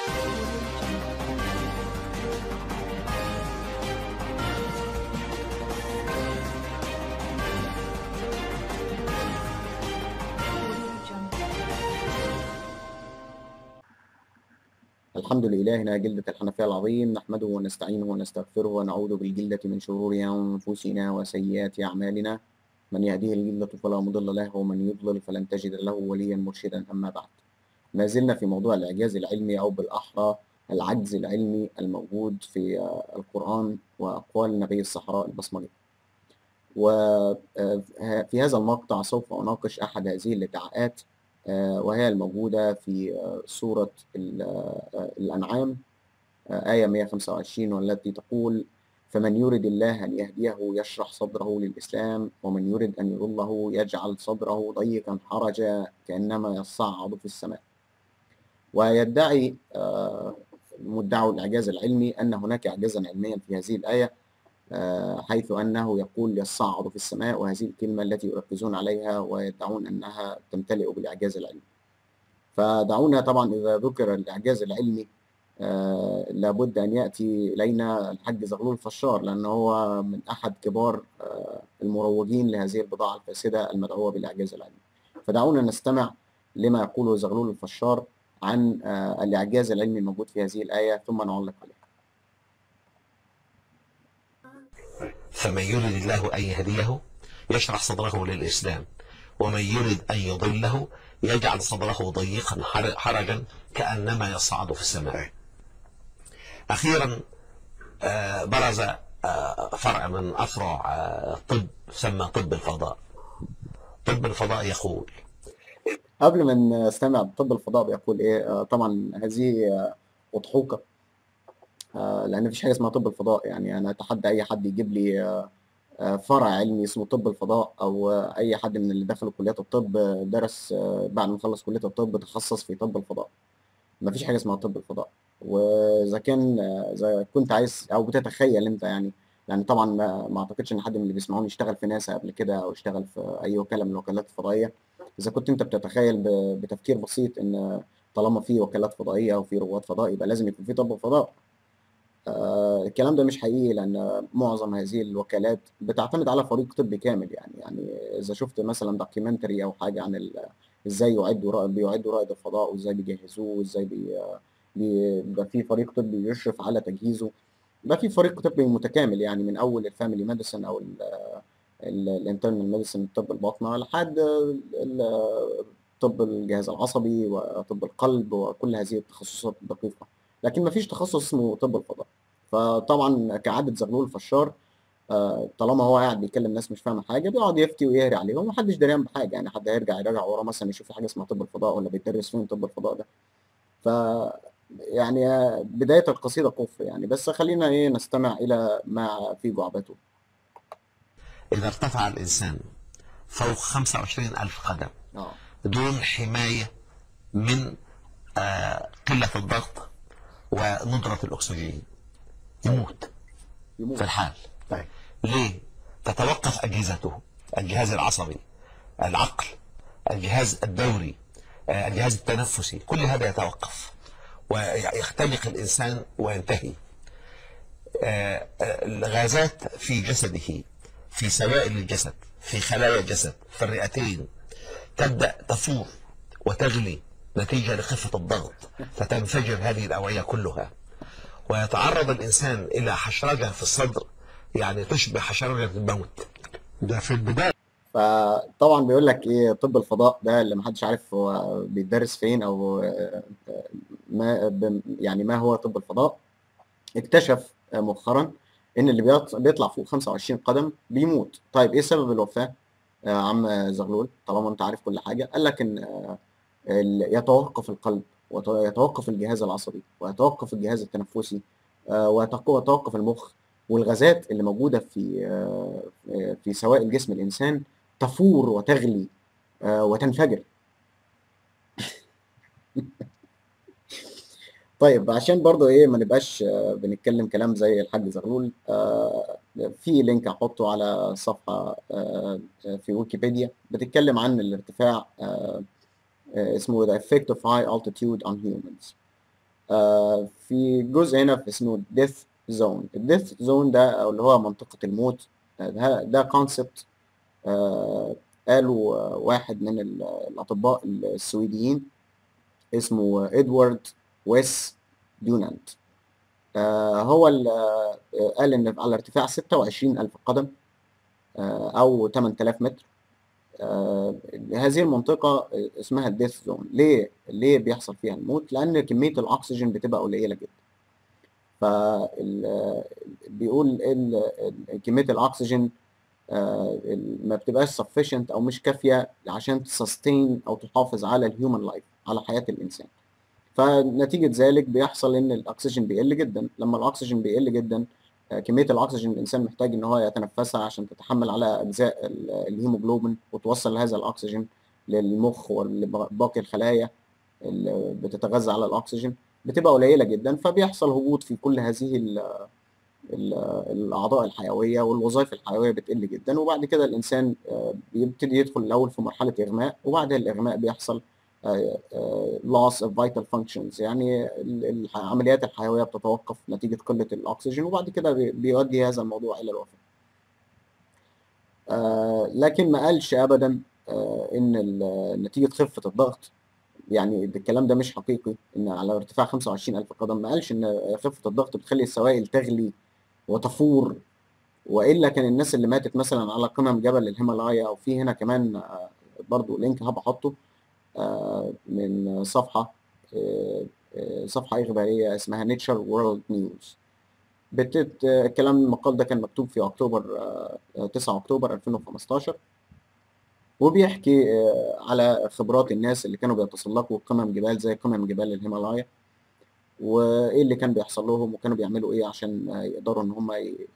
الحمد لإلهنا جلدة الحنفية العظيم نحمده ونستعينه ونستغفره ونعوذ بالجلدة من شرور أنفسنا وسيئات أعمالنا من يهديه الجلدة فلا مضل له ومن يضلل فلن تجد له وليا مرشدا أما بعد ما زلنا في موضوع الإعجاز العلمي أو بالأحرى العجز العلمي الموجود في القرآن وأقوال نبي الصحراء البصمجي وفي هذا المقطع سوف أناقش أحد هذه الادعاءات وهي الموجودة في سورة الأنعام آية 125 والتي تقول فمن يرد الله أن يهديه يشرح صدره للإسلام ومن يرد أن يضله يجعل صدره ضيقا حرجا كأنما يصعد في السماء ويدعي مدعو الإعجاز العلمي أن هناك إعجازا علميا في هذه الآية حيث أنه يقول يصعد في السماء وهذه الكلمة التي يركزون عليها ويدعون أنها تمتلئ بالإعجاز العلمي فدعونا طبعا إذا ذكر الإعجاز العلمي آه لابد أن يأتي إلينا الحاج زغلول الفشار لأنه هو من أحد كبار آه المروجين لهذه البضاعة الفاسدة المدعوة بالإعجاز العلمي فدعونا نستمع لما يقوله زغلول الفشار عن آه الإعجاز العلمي الموجود في هذه الآية ثم نعلق عليه فمن يرد الله أن يهديه يشرح صدره للإسلام ومن يرد أن يضله يجعل صدره ضيقا حرجا كأنما يصعد في السماء أخيرا برز فرع من أفرع الطب سمى طب الفضاء طب الفضاء يقول قبل ما نستمع طب الفضاء بيقول ايه طبعا هذه اضحوكه لان مفيش حاجه اسمها طب الفضاء يعني انا اتحدى اي حد يجيب لي فرع علمي اسمه طب الفضاء او اي حد من اللي دخلوا كليات الطب درس بعد ما خلص كليه الطب تخصص في طب الفضاء مفيش حاجه اسمها طب الفضاء واذا كان اذا كنت عايز او بتتخيل انت يعني يعني طبعا ما, ما اعتقدش ان حد من اللي بيسمعوني اشتغل في ناسا قبل كده او اشتغل في اي وكاله من الوكالات الفضائيه اذا كنت انت بتتخيل بتفكير بسيط ان طالما في وكالات فضائيه او في رواد فضاء يبقى لازم يكون في طب فضاء آه الكلام ده مش حقيقي لان معظم هذه الوكالات بتعتمد على فريق طبي كامل يعني يعني اذا شفت مثلا دوكيومنتري او حاجه عن ازاي يعدوا بيعدوا رائد الفضاء وازاي بيجهزوه وازاي بي بيبقى في فريق طبي يشرف على تجهيزه يبقى في فريق طبي متكامل يعني من اول الفاميلي ميديسن او الانترنال ميديسن الطب الباطنه لحد طب الجهاز العصبي وطب القلب وكل هذه التخصصات الدقيقه لكن ما فيش تخصص اسمه طب الفضاء فطبعا كعادة زغلول الفشار طالما هو قاعد بيكلم ناس مش فاهمه حاجه بيقعد يفتي ويهري عليهم ومحدش دريان بحاجه يعني حد هيرجع يراجع ورا مثلا يشوف حاجه اسمها طب الفضاء ولا بيدرس فين طب الفضاء ده ف يعني بدايه القصيده كفر يعني بس خلينا ايه نستمع الى ما في جعبته إذا ارتفع الإنسان فوق 25 ألف قدم اه دون حماية من آه، قلة الضغط وندرة الأكسجين يموت يموت في الحال طيب ليه؟ تتوقف أجهزته الجهاز العصبي العقل الجهاز الدوري آه، الجهاز التنفسي كل هذا يتوقف ويختنق الإنسان وينتهي آه، آه، الغازات في جسده في سوائل الجسد في خلايا الجسد في الرئتين تبدأ تفور وتغلي نتيجة لخفة الضغط فتنفجر هذه الأوعية كلها ويتعرض الإنسان إلى حشرجة في الصدر يعني تشبه حشرجة الموت ده في البداية فطبعا بيقول لك ايه طب الفضاء ده اللي محدش عارف هو بيدرس فين او آه، آه، ما ب- يعني ما هو طب الفضاء اكتشف آه، مؤخرا ان اللي بيط- بيطلع فوق 25 قدم بيموت طيب ايه سبب الوفاة آه، عم زغلول طالما انت عارف كل حاجة قال لك ان آه، ال- يتوقف القلب ويتوقف الجهاز العصبي ويتوقف الجهاز التنفسي آه، ويتق- ويتوقف المخ والغازات اللي موجودة في آه، آه، في سوائل جسم الإنسان تفور وتغلي آه، وتنفجر طيب عشان برضو ايه ما نبقاش آه، بنتكلم كلام زي الحاج زغلول آه، في لينك هحطه على صفحة آه، في ويكيبيديا بتتكلم عن الارتفاع آه، آه، اسمه The Effect of High Altitude on Humans آه، في جزء هنا في اسمه ديث زون الديث زون ده أو اللي هو منطقة الموت آه، ده ده كونسبت قالوا آه، واحد من ال- الأطباء السويديين اسمه إدوارد ويس دونانت آه، هو ال- آه، قال إن على ارتفاع 26 ألف قدم آه، أو 8000 متر آه، هذه المنطقة اسمها الديث زون ليه ليه بيحصل فيها الموت لأن كمية الأكسجين بتبقى قليلة جدا فال بيقول ال- ال- كمية الأكسجين آه، ال- ما بتبقاش sufficient أو مش كافية عشان تسستين أو تحافظ على الهيومن لايف على حياة الإنسان فنتيجة ذلك بيحصل إن الأكسجين بيقل جدا لما الأكسجين بيقل جدا آه، كمية الأكسجين الإنسان محتاج إن هو يتنفسها عشان تتحمل على أجزاء ال- الهيموجلوبين وتوصل هذا الأكسجين للمخ وباقي الخلايا اللي بتتغذى على الأكسجين بتبقى قليلة جدا فبيحصل هبوط في كل هذه ال ال الأعضاء الحيوية والوظائف الحيوية بتقل جدا وبعد كده الإنسان آه، بيبتدي يدخل الأول في مرحلة إغماء وبعد الإغماء بيحصل آه، آه، loss of vital functions يعني ال- الح- العمليات الحيوية بتتوقف نتيجة قلة الأكسجين وبعد كده بي- بيؤدي هذا الموضوع إلى الوفاة آه، لكن ما قالش أبدا آه، إن ال- نتيجة خفة الضغط يعني الكلام ده مش حقيقي إن على ارتفاع 25 ألف قدم ما قالش إن خفة الضغط بتخلي السوائل تغلي وتفور والا كان الناس اللي ماتت مثلا على قمم جبل الهيمالايا او في هنا كمان آه، برضو لينك هبقى احطه آه، من صفحه آه، آه، صفحه اخباريه اسمها نيتشر وورلد نيوز بتت الكلام المقال ده كان مكتوب في اكتوبر آه، 9 اكتوبر 2015 وبيحكي آه، على خبرات الناس اللي كانوا بيتسلقوا قمم جبال زي قمم جبال الهيمالايا وايه اللي كان بيحصل لهم وكانوا بيعملوا ايه عشان آه، يقدروا ان هم ي-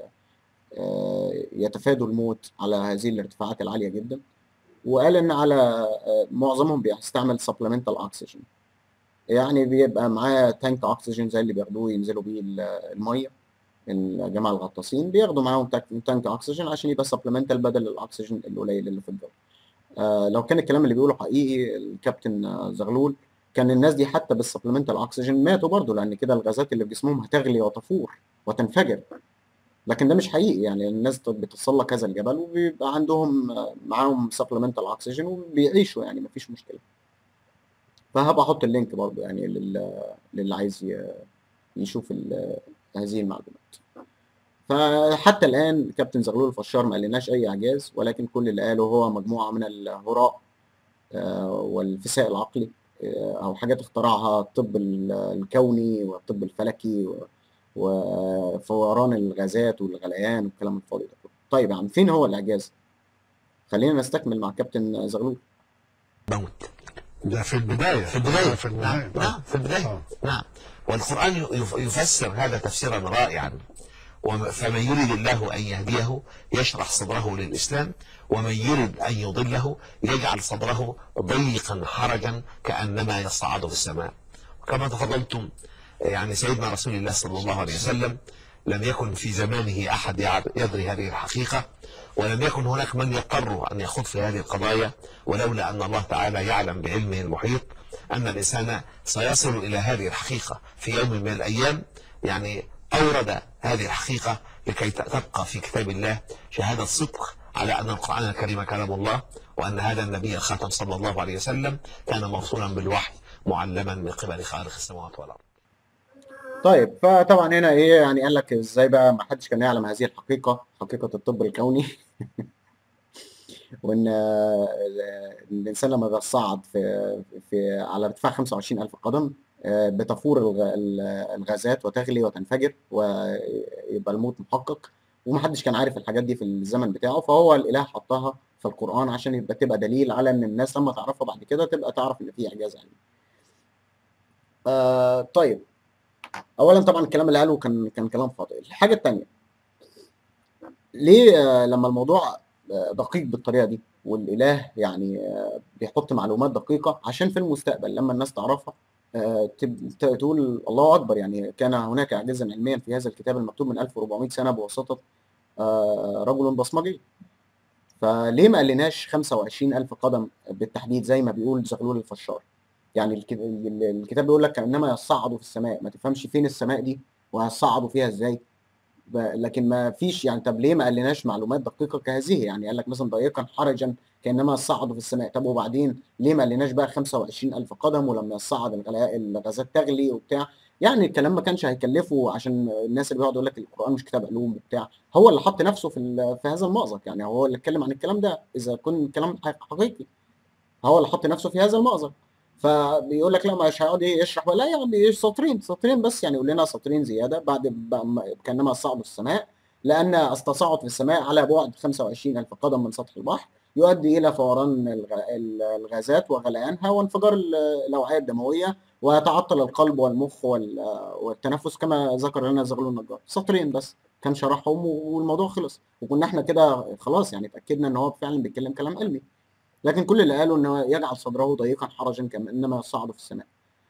آه، يتفادوا الموت على هذه الارتفاعات العالية جدا وقال ان على آه، معظمهم بيستعمل supplemental oxygen يعني بيبقى معاه تانك اكسجين زي اللي بياخدوه ينزلوا بيه ال- الميه الجماعه الغطاسين بياخدوا معاهم تانك تانك اكسجين عشان يبقى supplemental بدل الاكسجين القليل اللي في الجو آه، لو كان الكلام اللي بيقوله حقيقي الكابتن آه، زغلول كان الناس دي حتى بالسبلمنتال اكسجين ماتوا برضه لان كده الغازات اللي في جسمهم هتغلي وتفور وتنفجر لكن ده مش حقيقي يعني الناس بتتسلق هذا الجبل وبيبقى عندهم آه، معاهم سبلمنتال اكسجين وبيعيشوا يعني مفيش مشكله فهبقى احط اللينك برضه يعني لل- للي عايز ي- يشوف ال- هذه المعلومات فحتى الان كابتن زغلول الفشار ما قالناش اي اعجاز ولكن كل اللي قاله هو مجموعه من الهراء آه، والفساء العقلي آه، او حاجات اخترعها الطب ال- الكوني والطب الفلكي و- وفوران الغازات والغليان والكلام الفاضي ده كله طيب يا عم فين هو الاعجاز خلينا نستكمل مع كابتن زغلول موت ده في البداية في البداية في نعم النهاية نعم في البداية آه. نعم والقرآن يف- يفسر هذا تفسيرا رائعا وم- فمن يريد الله أن يهديه يشرح صدره للإسلام ومن يريد أن يضله يجعل صدره ضيقا حرجا كأنما يصعد في السماء وكما تفضلتم يعني سيدنا رسول الله صلى الله عليه وسلم لم يكن في زمانه أحد يعر- يدري هذه الحقيقة ولم يكن هناك من يضطر أن يخوض في هذه القضايا ولولا أن الله تعالى يعلم بعلمه المحيط أن الإنسان سيصل إلى هذه الحقيقة في يوم من الأيام يعني أورد هذه الحقيقة لكي ت- تبقى في كتاب الله شهادة صدق على أن القرآن الكريم كلام الله وأن هذا النبي الخاتم صلى الله عليه وسلم كان موصولا بالوحي معلما من قبل خالق السماوات والأرض طيب فطبعا هنا ايه يعني قال لك ازاي بقى ما حدش كان يعلم هذه الحقيقه حقيقه الطب الكوني وان آه، الانسان لما بيصعد في في على ارتفاع 25000 قدم آه، بتفور الغ- ال- الغازات وتغلي وتنفجر ويبقى الموت محقق ومحدش كان عارف الحاجات دي في الزمن بتاعه فهو الاله حطها في القران عشان يبقى تبقى دليل على ان الناس لما تعرفها بعد كده تبقى تعرف ان في اعجاز علمي. آه طيب اولا طبعا الكلام اللي قاله كان كان كلام فاضي الحاجه الثانيه ليه آه، لما الموضوع آه، دقيق بالطريقه دي والاله يعني آه، بيحط معلومات دقيقه عشان في المستقبل لما الناس تعرفها آه، تب- ت- تقول الله اكبر يعني كان هناك اعجازا علميا في هذا الكتاب المكتوب من 1400 سنه بواسطه آه، رجل بصمجي فليه ما قالناش 25000 قدم بالتحديد زي ما بيقول زغلول الفشار يعني الك- ال- الكتاب بيقول لك كانما يصعدوا في السماء ما تفهمش فين السماء دي وهيصعدوا فيها ازاي ب- لكن ما فيش يعني طب ليه ما قالناش معلومات دقيقه كهذه يعني قال لك مثلا ضيقا حرجا كانما يصعدوا في السماء طب وبعدين ليه ما قالناش بقى 25000 قدم ولما يصعد الغلا- الغازات تغلي وبتاع يعني الكلام ما كانش هيكلفه عشان الناس اللي بيقعدوا يقول لك القران مش كتاب علوم وبتاع هو اللي حط نفسه في ال- في هذا المأزق يعني هو اللي اتكلم عن الكلام ده اذا كان الكلام حقيقي هو اللي حط نفسه في هذا المأزق فبيقول لك لا مش هيقعد إيه يشرح ولا يقعد إيه سطرين سطرين بس يعني يقول لنا سطرين زياده بعد ب- ما- كانما صعدوا السماء لان التصاعد في السماء على بعد 25000 قدم من سطح البحر يؤدي الى فوران الغ- ال- الغازات وغليانها وانفجار ال- الاوعيه الدمويه ويتعطل القلب والمخ وال- والتنفس كما ذكر لنا زغلول النجار سطرين بس كان شرحهم والموضوع خلص وكنا احنا كده خلاص يعني اتاكدنا ان هو فعلا بيتكلم كلام علمي لكن كل اللي قاله انه يجعل صدره ضيقا حرجا كما انما يصعد في السماء.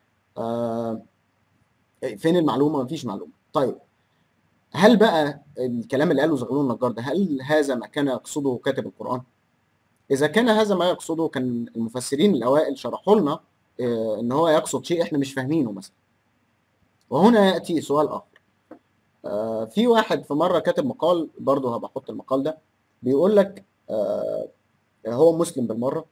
آه فين المعلومه؟ مفيش معلومه. طيب هل بقى الكلام اللي قاله زغلول النجار ده هل هذا ما كان يقصده كاتب القران؟ اذا كان هذا ما يقصده كان المفسرين الاوائل شرحوا لنا آه ان هو يقصد شيء احنا مش فاهمينه مثلا. وهنا ياتي سؤال اخر. آه في واحد في مره كاتب مقال برضه هبقى احط المقال ده بيقول لك آه هو مسلم بالمره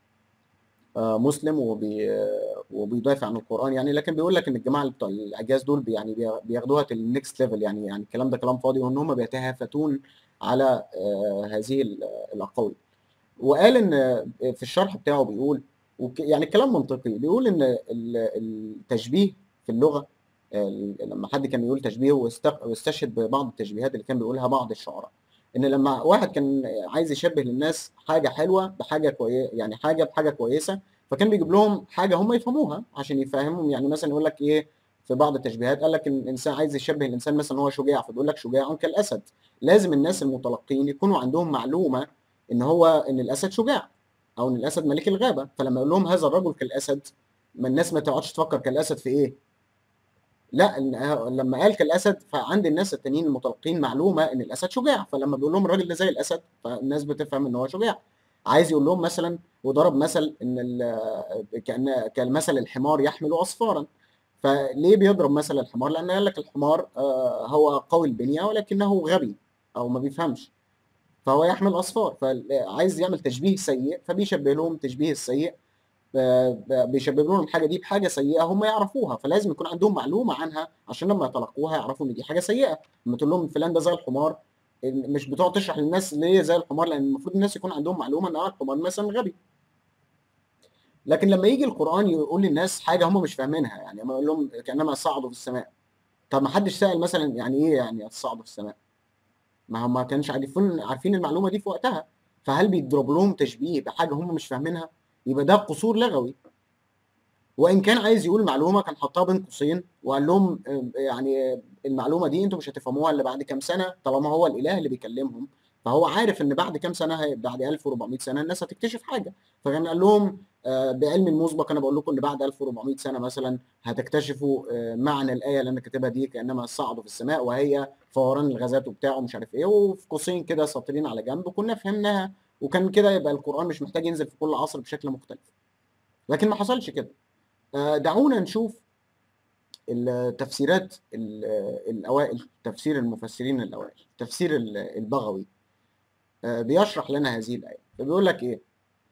آه، مسلم وبي وبيدافع عن القرآن يعني لكن بيقول لك ان الجماعه اللي بتوع الاعجاز دول بي- يعني بي- بياخدوها للنكست ليفل يعني يعني الكلام ده كلام فاضي وان هم بيتهافتون على آه، هذه ال- الاقاويل وقال ان في الشرح بتاعه بيقول وك- يعني كلام منطقي بيقول ان ال- التشبيه في اللغه ال- لما حد كان يقول تشبيه واست- واستشهد ببعض التشبيهات اللي كان بيقولها بعض الشعراء ان لما واحد كان عايز يشبه للناس حاجه حلوه بحاجه كويسه يعني حاجه بحاجه كويسه فكان بيجيب لهم حاجه هم يفهموها عشان يفهمهم يعني مثلا يقول لك ايه في بعض التشبيهات قال لك ان الانسان عايز يشبه الانسان مثلا هو شجاع فبيقول لك شجاع كالاسد لازم الناس المتلقين يكونوا عندهم معلومه ان هو ان الاسد شجاع او ان الاسد ملك الغابه فلما يقول لهم هذا الرجل كالاسد ما الناس ما تقعدش تفكر كالاسد في ايه لا إن- لما قال كالاسد فعند الناس التانيين المتلقين معلومه ان الاسد شجاع فلما بيقول لهم الراجل ده زي الاسد فالناس بتفهم ان هو شجاع عايز يقول لهم مثلا وضرب مثل ان ال- كان كالمثل الحمار يحمل اصفارا فليه بيضرب مثل الحمار لان قال لك الحمار آه، هو قوي البنيه ولكنه غبي او ما بيفهمش فهو يحمل اصفار فعايز يعمل تشبيه سيء فبيشبه لهم تشبيه السيء ب- ب- بيشبه لهم الحاجه دي بحاجه سيئه هم يعرفوها فلازم يكون عندهم معلومه عنها عشان لما يتلقوها يعرفوا ان دي حاجه سيئه لما تقول لهم فلان ده زي الحمار مش بتقعد تشرح للناس ليه زي الحمار لان المفروض الناس يكون عندهم معلومه ان آه الحمار مثلا غبي لكن لما يجي القران يقول للناس حاجه هم مش فاهمينها يعني لما يقول لهم كانما صعدوا في السماء طب ما حدش سأل مثلا يعني ايه يعني صعدوا في السماء ما هم ما كانش عارفين عارفين المعلومه دي في وقتها فهل بيضرب لهم تشبيه بحاجه هم مش فاهمينها يبقى ده قصور لغوي وان كان عايز يقول معلومه كان حطها بين قوسين وقال لهم آه، يعني آه، المعلومه دي انتوا مش هتفهموها الا بعد كام سنه طالما هو الاله اللي بيكلمهم فهو عارف ان بعد كام سنه هي- بعد 1400 سنه الناس هتكتشف حاجه فكان قال لهم آه، بعلم مسبق انا بقول لكم ان بعد 1400 سنه مثلا هتكتشفوا آه، معنى الايه اللي انا كاتبها دي كانما صعدوا في السماء وهي فوران الغازات وبتاع ومش عارف ايه وفي قوسين كده ساطرين على جنب كنا فهمناها وكان كده يبقى القران مش محتاج ينزل في كل عصر بشكل مختلف لكن ما حصلش كده آه، دعونا نشوف التفسيرات ال- الأوائل تفسير المفسرين الأوائل تفسير ال- البغوي آه، بيشرح لنا هذه الآية فبيقول لك إيه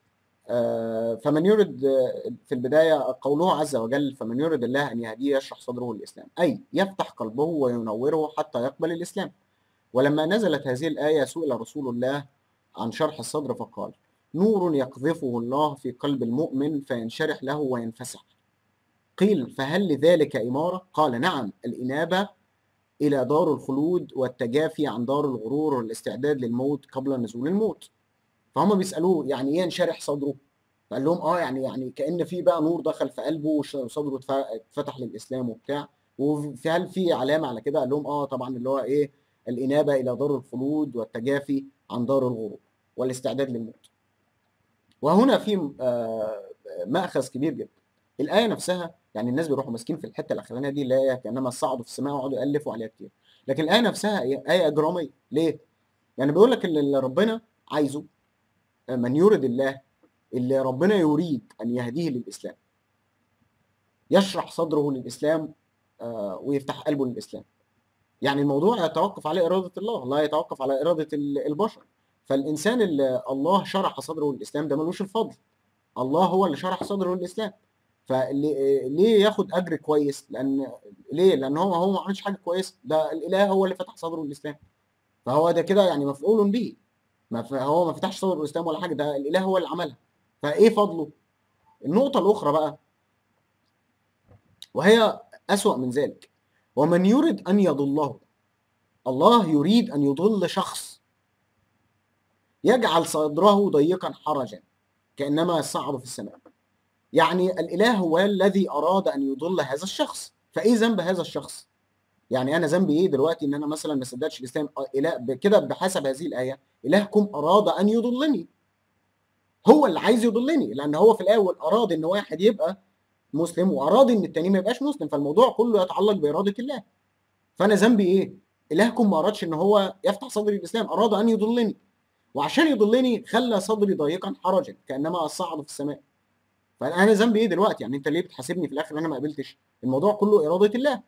آه، فمن يرد آه، في البداية قوله عز وجل فمن يرد الله أن يهديه يشرح صدره للإسلام أي يفتح قلبه وينوره حتى يقبل الإسلام ولما نزلت هذه الآية سئل رسول الله عن شرح الصدر فقال نور يقذفه الله في قلب المؤمن فينشرح له وينفسح قيل فهل لذلك إمارة؟ قال نعم الإنابة إلى دار الخلود والتجافي عن دار الغرور والاستعداد للموت قبل نزول الموت فهم بيسألوه يعني إيه ينشرح صدره؟ فقال لهم اه يعني يعني كأن في بقى نور دخل في قلبه وصدره اتف- اتفتح للإسلام وبتاع وفي هل في علامة على كده؟ قال لهم اه طبعا اللي هو إيه الإنابة إلى دار الخلود والتجافي عن دار الغرور والاستعداد للموت وهنا في آه، مأخذ كبير جدا الآية نفسها يعني الناس بيروحوا ماسكين في الحتة الأخرانية دي اللي هي كأنما صعدوا في السماء وقعدوا يألفوا عليها كتير لكن الآية نفسها هي آية إجرامية ليه؟ يعني بيقول لك اللي ربنا عايزه من يرد الله اللي ربنا يريد أن يهديه للإسلام يشرح صدره للإسلام آه، ويفتح قلبه للإسلام يعني الموضوع يتوقف على إرادة الله لا يتوقف على إرادة ال- البشر فالإنسان اللي الله شرح صدره للإسلام ده ملوش الفضل الله هو اللي شرح صدره للإسلام فليه ياخد أجر كويس لأن ليه لأن هو هو ما عملش حاجة كويسة ده الإله هو اللي فتح صدره للإسلام فهو ده كده يعني مفعول به ما ف- هو ما فتحش صدره للإسلام ولا حاجة ده الإله هو اللي عملها فإيه فضله النقطة الأخرى بقى وهي أسوأ من ذلك ومن يرد أن يضله الله يريد أن يضل شخص يجعل صدره ضيقا حرجا كأنما يصعد في السماء يعني الإله هو الذي أراد أن يضل هذا الشخص فإيه ذنب هذا الشخص يعني أنا ذنبي إيه دلوقتي إن أنا مثلا ما صدقتش الإسلام آه، إله بكده بحسب هذه الآية إلهكم أراد أن يضلني هو اللي عايز يضلني لأن هو في الأول أراد إن واحد يبقى مسلم وأراد إن التاني ما يبقاش مسلم فالموضوع كله يتعلق بإرادة الله فأنا ذنبي إيه؟ إلهكم ما أرادش إن هو يفتح صدري الإسلام أراد أن يضلني وعشان يضلني خلى صدري ضيقا حرجا كانما اصعد في السماء فانا ذنبي ايه دلوقتي يعني انت ليه بتحاسبني في الاخر ان انا ما قبلتش الموضوع كله اراده الله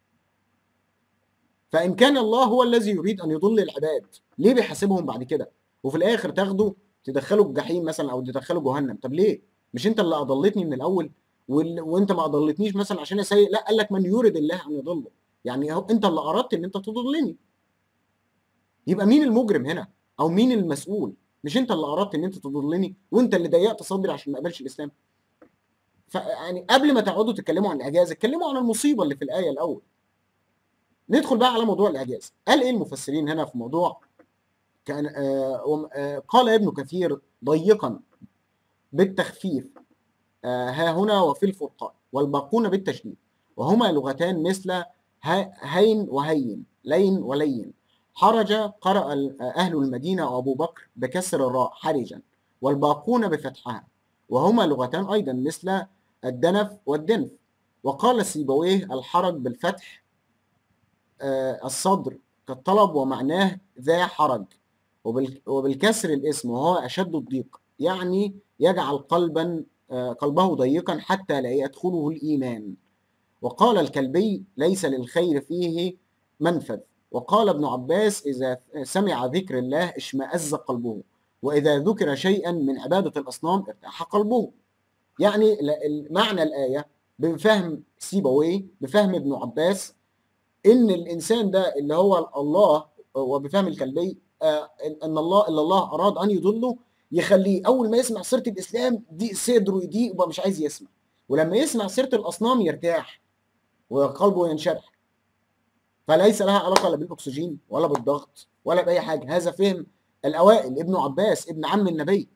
فان كان الله هو الذي يريد ان يضل العباد ليه بيحاسبهم بعد كده وفي الاخر تاخده تدخله الجحيم مثلا او تدخله جهنم طب ليه مش انت اللي اضلتني من الاول وال... وانت ما اضلتنيش مثلا عشان أنا سيء لا قال لك من يريد الله ان يضله يعني هو انت اللي اردت ان انت تضلني يبقى مين المجرم هنا او مين المسؤول مش انت اللي اردت ان انت تضلني وانت اللي ضيقت صدري عشان ما اقبلش الاسلام فيعني قبل ما تقعدوا تتكلموا عن الاعجاز اتكلموا عن المصيبه اللي في الايه الاول ندخل بقى على موضوع الاعجاز قال ايه المفسرين هنا في موضوع كان آه وم- آه قال ابن كثير ضيقا بالتخفيف آه ها هنا وفي الفرقان والباقون بالتشديد وهما لغتان مثل ها- هين وهين لين ولين حرج قرأ ال- أهل المدينة وأبو بكر بكسر الراء حرجا والباقون بفتحها وهما لغتان أيضا مثل الدنف والدنف وقال سيبويه الحرج بالفتح آه، الصدر كالطلب ومعناه ذا حرج وبال- وبالكسر الاسم وهو أشد الضيق يعني يجعل قلبا آه، قلبه ضيقا حتى لا يدخله الإيمان وقال الكلبي ليس للخير فيه منفذ وقال ابن عباس إذا سمع ذكر الله اشمأز قلبه وإذا ذكر شيئا من عبادة الأصنام ارتاح قلبه يعني ل- معنى الآية بفهم سيبويه بفهم ابن عباس إن الإنسان ده اللي هو الله وبفهم الكلبي آه، ان الله الا الله اراد ان يضله يخليه اول ما يسمع سيره الاسلام دي صدره يضيق ويبقى مش عايز يسمع ولما يسمع سيره الاصنام يرتاح وقلبه ينشرح فليس لها علاقه لا بالاكسجين ولا بالضغط ولا باي حاجه هذا فهم الاوائل ابن عباس ابن عم النبي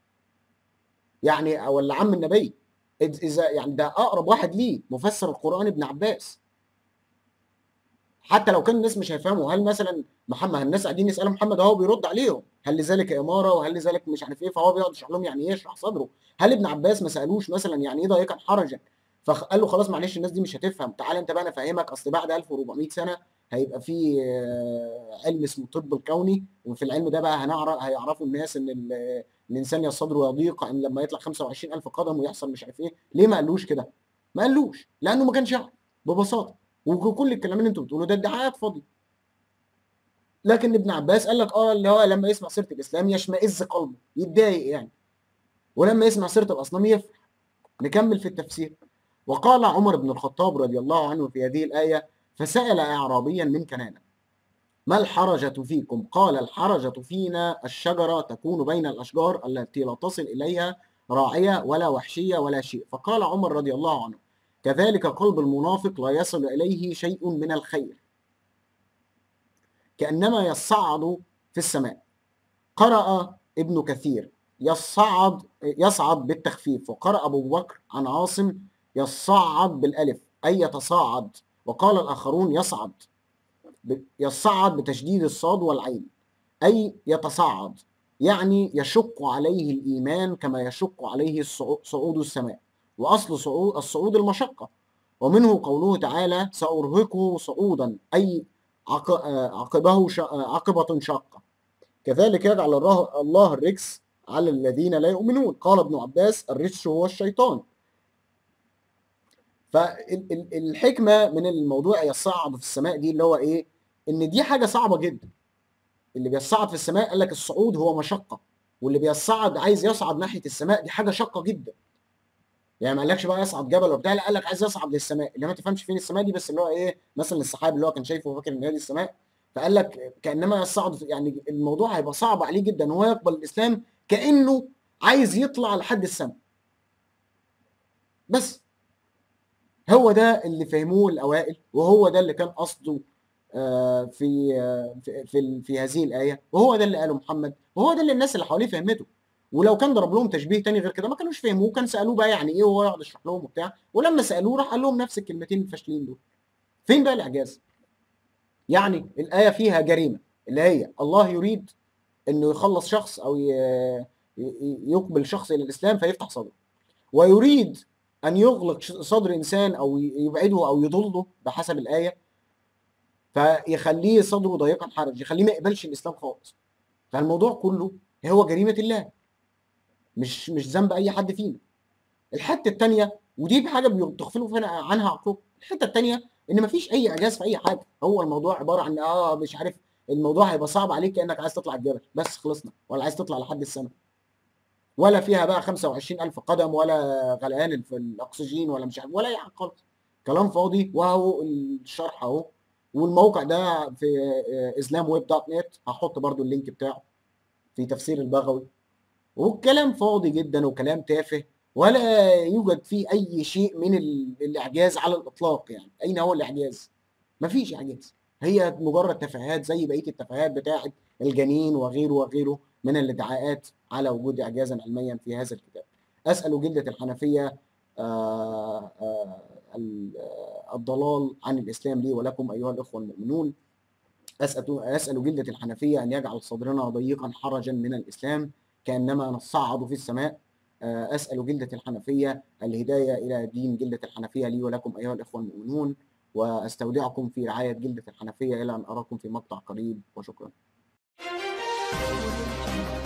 يعني ولا عم النبي إذ- اذا يعني ده اقرب واحد ليه مفسر القران ابن عباس حتى لو كان الناس مش هيفهموا هل مثلا محمد الناس قاعدين يسالوا محمد اهو بيرد عليهم هل لذلك اماره وهل لذلك مش عارف ايه فهو بيقعد يشرح لهم يعني ايه يشرح صدره هل ابن عباس ما سالوش مثلا يعني ايه ضيقا حرجا فقال له خلاص معلش الناس دي مش هتفهم تعالى انت بقى انا افهمك اصل بعد 1400 سنه هيبقى في آه، علم اسمه الطب الكوني وفي العلم ده بقى هنعرف هيعرفوا الناس ان ال- الانسان صدره يضيق ان لما يطلع 25000 قدم ويحصل مش عارف ايه ليه ما قالوش كده ما قالوش لانه ما كانش يعرف ببساطه وكل الكلام اللي انتوا بتقولوه ده ادعاءات فاضيه لكن ابن عباس قال لك اه اللي هو لما يسمع سيره الاسلام يشمئز قلبه يتضايق يعني ولما يسمع سيره الاصنام يفرح نكمل في التفسير وقال عمر بن الخطاب رضي الله عنه في هذه الايه فسال اعرابيا من كنانه ما الحرجة فيكم؟ قال الحرجة فينا الشجرة تكون بين الأشجار التي لا تصل إليها راعية ولا وحشية ولا شيء فقال عمر رضي الله عنه كذلك قلب المنافق لا يصل إليه شيء من الخير كأنما يصعد في السماء قرأ ابن كثير يصعد يصعد بالتخفيف وقرأ أبو بكر عن عاصم يصعد بالألف أي يتصاعد وقال الآخرون يصعد ب- يصعد بتشديد الصاد والعين أي يتصاعد يعني يشق عليه الإيمان كما يشق عليه الصعو- صعود السماء وأصل صعود الصعود المشقة ومنه قوله تعالى سأرهقه صعودا أي عق- آه، عقبه ش- آه، عقبة شاقة كذلك يجعل الله الله الرجس على الذين لا يؤمنون قال ابن عباس الرجس هو الشيطان فالحكمه من الموضوع يصعد في السماء دي اللي هو ايه ان دي حاجه صعبه جدا اللي بيصعد في السماء قال لك الصعود هو مشقه واللي بيصعد عايز يصعد ناحيه السماء دي حاجه شاقه جدا يعني ما قالكش بقى يصعد جبل وبتاع لا قال لك عايز يصعد للسماء اللي ما تفهمش فين السماء دي بس اللي هو ايه مثلا السحاب اللي هو كان شايفه وفاكر ان هي دي السماء فقال لك كانما يصعد في- يعني الموضوع هيبقى صعب عليه جدا ان هو يقبل الاسلام كانه عايز يطلع لحد السماء بس هو ده اللي فهموه الاوائل وهو ده اللي كان قصده آه، في آه، في في, في هذه الايه وهو ده اللي قاله محمد وهو ده اللي الناس اللي حواليه فهمته ولو كان ضرب لهم تشبيه تاني غير كده ما كانوش فهموه كان سالوه بقى يعني ايه وهو يقعد يشرح لهم وبتاع ولما سالوه راح قال لهم نفس الكلمتين الفاشلين دول فين بقى الاعجاز يعني الايه فيها جريمه اللي هي الله يريد انه يخلص شخص او ي- ي- يقبل شخص الى الاسلام فيفتح صدره ويريد ان يغلق ش- صدر انسان او ي- يبعده او يضله بحسب الايه فيخليه صدره ضيقا حرج يخليه ما يقبلش الاسلام خالص فالموضوع كله هو جريمه الله مش مش ذنب اي حد فينا الحته الثانيه ودي حاجه بتغفلوا فينا عنها عقلكم الحته الثانيه ان مفيش اي اعجاز في اي حاجه هو الموضوع عباره عن اه مش عارف الموضوع هيبقى صعب عليك كانك عايز تطلع الجبل بس خلصنا ولا عايز تطلع لحد السماء ولا فيها بقى 25000 قدم ولا غليان في الاكسجين ولا مش عارف ولا اي حاجه خالص كلام فاضي وهو الشرح اهو والموقع ده في اسلام ويب دوت نت هحط برضو اللينك بتاعه في تفسير البغوي والكلام فاضي جدا وكلام تافه ولا يوجد فيه اي شيء من ال- الاعجاز على الاطلاق يعني اين هو الاعجاز مفيش اعجاز هي مجرد تفاهات زي بقيه التفاهات بتاعه الجنين وغيره وغيره من الادعاءات على وجود اعجازا علميا في هذا الكتاب اسال جلده الحنفيه آه، آه، ال- آه، الضلال عن الاسلام لي ولكم ايها الاخوه المؤمنون اسال اسال جلده الحنفيه ان يجعل صدرنا ضيقا حرجا من الاسلام كانما نصعد في السماء آه، اسال جلده الحنفيه الهدايه الى دين جلده الحنفيه لي ولكم ايها الاخوه المؤمنون واستودعكم في رعايه جلده الحنفيه الى ان اراكم في مقطع قريب وشكرا